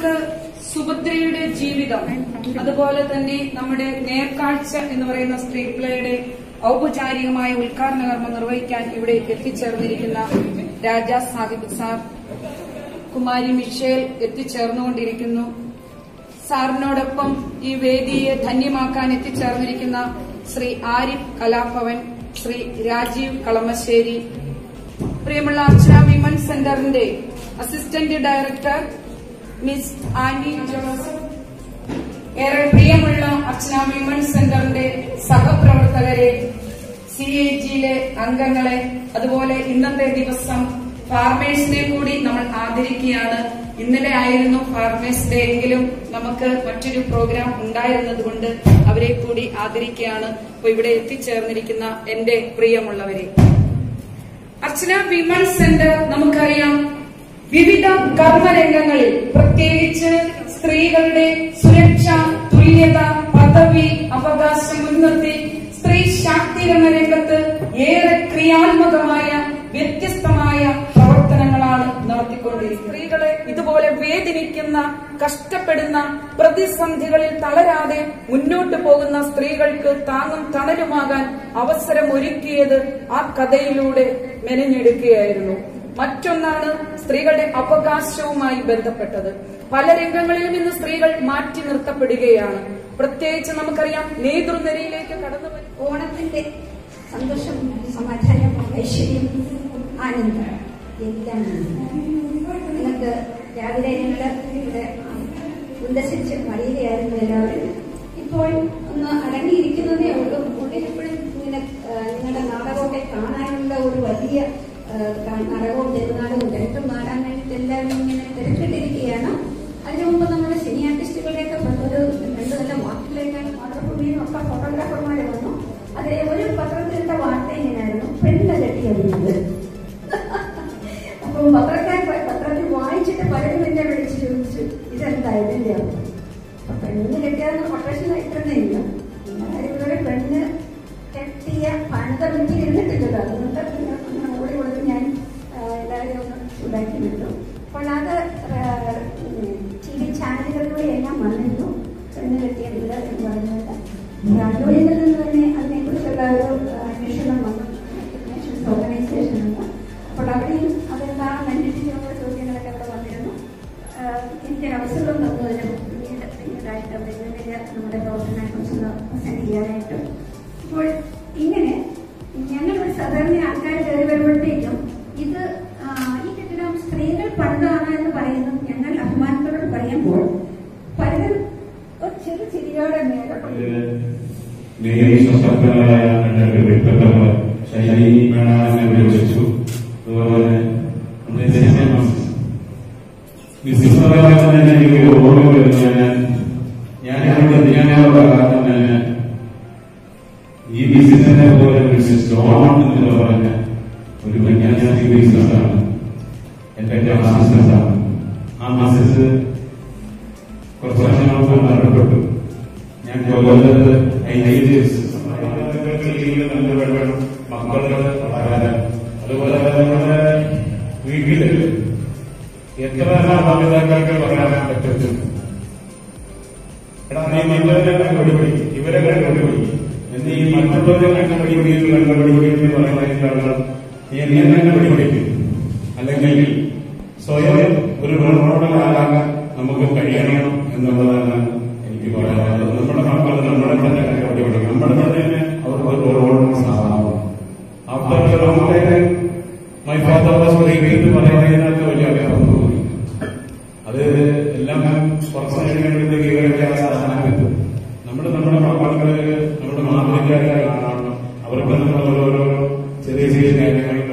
നമുക്ക് സുഭദ്രയുടെ ജീവിതം അതുപോലെ തന്നെ നമ്മുടെ നേർക്കാഴ്ച എന്ന് പറയുന്ന സ്ക്രീൻ പ്ലേയുടെ ഔപചാരികമായ ഉദ്ഘാടന കർമ്മം നിർവഹിക്കാൻ ഇവിടെ എത്തിച്ചേർന്നിരിക്കുന്ന രാജാ സാഹിബ് സാർ കുമാരി മിഷേൽ എത്തിച്ചേർന്നുകൊണ്ടിരിക്കുന്നു സാറിനോടൊപ്പം ഈ വേദിയെ ധന്യമാക്കാൻ എത്തിച്ചേർന്നിരിക്കുന്ന ശ്രീ ആരിഫ് കലാഭവൻ ശ്രീ രാജീവ് കളമശ്ശേരി പ്രിയമുള്ള അർച്ചന വിമൻ സെന്ററിന്റെ അസിസ്റ്റന്റ് ഡയറക്ടർ മിസ് ആന്റി ജോസഫ് ഏറെ പ്രിയമുള്ള അർച്ചന വിമൻ സെന്ററിന്റെ സഹപ്രവർത്തകരെ സി എ ജിയിലെ അംഗങ്ങളെ അതുപോലെ ഇന്നത്തെ ദിവസം ഫാർമേഴ്സിനെ കൂടി നമ്മൾ ആദരിക്കുകയാണ് ഇന്നലെ ആയിരുന്നു ഫാർമേഴ്സ് ഡേ എങ്കിലും നമുക്ക് മറ്റൊരു പ്രോഗ്രാം ഉണ്ടായിരുന്നതുകൊണ്ട് അവരെ കൂടി ആദരിക്കുകയാണ് അപ്പൊ ഇവിടെ എത്തിച്ചേർന്നിരിക്കുന്ന എന്റെ പ്രിയമുള്ളവരെ അർച്ചന വിമൺ സെന്റർ നമുക്കറിയാം വിവിധ കർമ്മരംഗങ്ങളിൽ പ്രത്യേകിച്ച് സ്ത്രീകളുടെ സുരക്ഷ തുല്യത പദവി അവകാശം മുൻനിർത്തി സ്ത്രീ ശാക്തീകരണ രംഗത്ത് ഏറെ ക്രിയാത്മകമായ വ്യത്യസ്തമായ പ്രവർത്തനങ്ങളാണ് നടത്തിക്കൊണ്ടിരിക്കുന്നത് സ്ത്രീകളെ ഇതുപോലെ വേദനിക്കുന്ന കഷ്ടപ്പെടുന്ന പ്രതിസന്ധികളിൽ തളരാതെ മുന്നോട്ടു പോകുന്ന സ്ത്രീകൾക്ക് താങ്ങും തണലുമാകാൻ അവസരം ഒരുക്കിയത് ആ കഥയിലൂടെ മെനഞ്ഞെടുക്കുകയായിരുന്നു മറ്റൊന്നാണ് സ്ത്രീകളുടെ അവകാശവുമായി ബന്ധപ്പെട്ടത് പല രംഗങ്ങളിലും ഇന്ന് സ്ത്രീകൾ മാറ്റി നിർത്തപ്പെടുകയാണ് പ്രത്യേകിച്ച് നമുക്കറിയാം നേതൃനിരയിലേക്ക് കടന്നു വരും ഓണത്തിന്റെ സന്തോഷം സമാധാനം ഐശ്വര്യം ആനന്ദം എല്ലാം നിങ്ങൾക്ക് രാവിലെ ഞങ്ങൾ ഇവിടെ ഉല്ലസിച്ച് മടിയുകയായിരുന്നു എല്ലാവരും ഇപ്പോൾ ഒന്ന് അടങ്ങിയിരിക്കുന്നതേ ഉള്ളൂ ഉള്ളിൽ എപ്പോഴും ഇങ്ങനെ ആ, നിങ്ങളുടെ നാടകമൊക്കെ കാണാനുള്ള ഒരു വലിയ ആ, ക- നാടകവും തിരുനാടകവും രണ്ടും നാടാൻ വേണ്ടിയിട്ട് എല്ലാവരും ഇങ്ങനെ തിരക്കിട്ടിരിക്കുകയാണ് അതിനു മുമ്പ് നമ്മുടെ സിനി ആർട്ടിസ്റ്റുകളുടെയൊക്കെ ഒരു രണ്ട് നല്ല വാക്കിലേക്ക് മാതൃഭൂമിയിൽ നിന്നൊക്കെ ഫോട്ടോഗ്രാഫർമാർ വന്നു അതിലെ ഒരു പത്രത്തിലിട്ട വാർത്ത ഇങ്ങനെയായിരുന്നു പെണ്ണ് കെട്ടിയത് അപ്പൊ പത്രക്കാർ പ- പത്രത്തിൽ വായിച്ചിട്ട് പലരും എന്നെ വിളിച്ച് ചോദിച്ചു ഇതെന്താ ഇതിന്റെ അപ്പൊ പെണ്ണ് കെട്ടിയാന്ന് കൊട്ടേഷൻ ഇട്ടിരുന്നില്ല ഇവരുടെ പെണ്ണ് കെട്ടിയ പണിത വീട്ടിൽ ഇരുന്നിട്ടില്ലല്ലോ അതുകൊണ്ട് പിന്നെ അങ്ങനെ ഓടി കൊടുത്ത് ഞാൻ ആ, എല്ലാവരെയും ഒന്ന് ചൂടാക്കി വിട്ടു അപ്പോൾ അത് ടി വി ചാനലുകളിലൂടെ എല്ലാം വന്നിരുന്നു പെണ്ണ് കെട്ടിയതില്ല എന്ന് പറഞ്ഞുകൊണ്ട് റാഡിയോയിൽ നിന്ന് തന്നെ അതിനെക്കുറിച്ചുള്ള ഒരു ആ, അന്വേഷണം വന്നു നേഷൻസ് ഓർഗനൈസേഷൻ ഉണ്ട് അപ്പോൾ അവിടെയും അതെന്താണെന്ന് അന്വേഷിച്ചുള്ള ചോദ്യങ്ങളൊക്കെ അവിടെ വന്നിരുന്നു ആ, എനിക്ക് അവസരം തന്നതിന് പിന്നീട് പിന്നീടായിട്ട് അവിടെ ഇതിന്റെ നമ്മുടെ പ്രവർത്തനത്തെ കുറിച്ച് പ്രസന്റ് ചെയ്യാനായിട്ട് അപ്പോൾ ഇങ്ങനെ ഞങ്ങൾ സാധാരണ ആൾക്കാർ കയറി വരുമ്പോഴത്തേക്കും ഇത് ആ, ഈ കെട്ടിടം സ്ത്രീകൾ പണിതാണ് എന്ന് പറയുന്നത് ഞങ്ങൾ അഭിമാനത്തോട് പറയുമ്പോൾ പലരും ഒരു ചെറു ചിരിയോടെ മേലെ നിരീക്ഷണശക്തരായ രണ്ട് വ്യക്തിത്വങ്ങൾ ശൈലി മേണാനെ വിളിച്ചു അതുപോലെ നമ്മുടെ ദേശം നിസ്സംഗമായി തന്നെ എനിക്ക് ഓർമ്മ വരുന്നത് ഞാൻ ഞാനിവിടെ ഞാനുള്ള കാരണം തന്നെ ഈ ബിസിനസിനെ പോലെ ബിസിനസ് ജോൺ എന്ന് പറഞ്ഞ ഒരു വൈജ്ഞാനിക ബിസിനസ്സാണ് എന്റെ മാസസാണ് ആ മാസസ് കുറച്ച് വർഷങ്ങൾക്ക് മരണപ്പെട്ടു ഞാൻ കൊല്ലത്ത് ഐഡിയസ് മക്കള് വളരെ അതുപോലെ നമ്മുടെ വീട്ടില് എത്ര മാതാപിതാക്കൾക്ക് പറയാൻ പറ്റും എടാ നീ മറ്റുള്ളവരെ കണ്ടുപിടി ഇവരെ കണ്ടുപിടി എന്ന് ഈ മറ്റുള്ളവരെ കണ്ടുപിടിക്കുകയും കണ്ടുപിടിക്കുകയും എന്ന് പറയുന്നതിനുള്ള നീ എന്നെ കണ്ടുപിടിക്കും അല്ലെങ്കിൽ സ്വയം ഒരു റോൾ മോഡലാകാൻ നമുക്ക് കഴിയണം എന്നുള്ളതാണ് എനിക്ക് പറയാനുള്ളത് നമ്മുടെ മക്കൾ നമ്മളെ തന്നെ കണ്ടുപിടിക്കും നമ്മുടെ തന്നെ അവർക്ക് ഒരു റോൾ മോഡൽ ആവാം after my father was great എന്ന് പറയുന്നതിനകത്ത് വലിയ അർത്ഥം തോന്നി അത് എല്ലാം കുറച്ച് കഴിയുമ്പോഴത്തേക്ക് ഇവരൊക്കെ ആ സ്ഥാനം എത്തും നമ്മൾ നമ്മുടെ മക്കള് നമ്മുടെ മാതൃകാരെ കാണണം അവർക്ക് നമ്മൾ ഓരോരോ ചെറിയ ചെറിയ കാര്യങ്ങൾ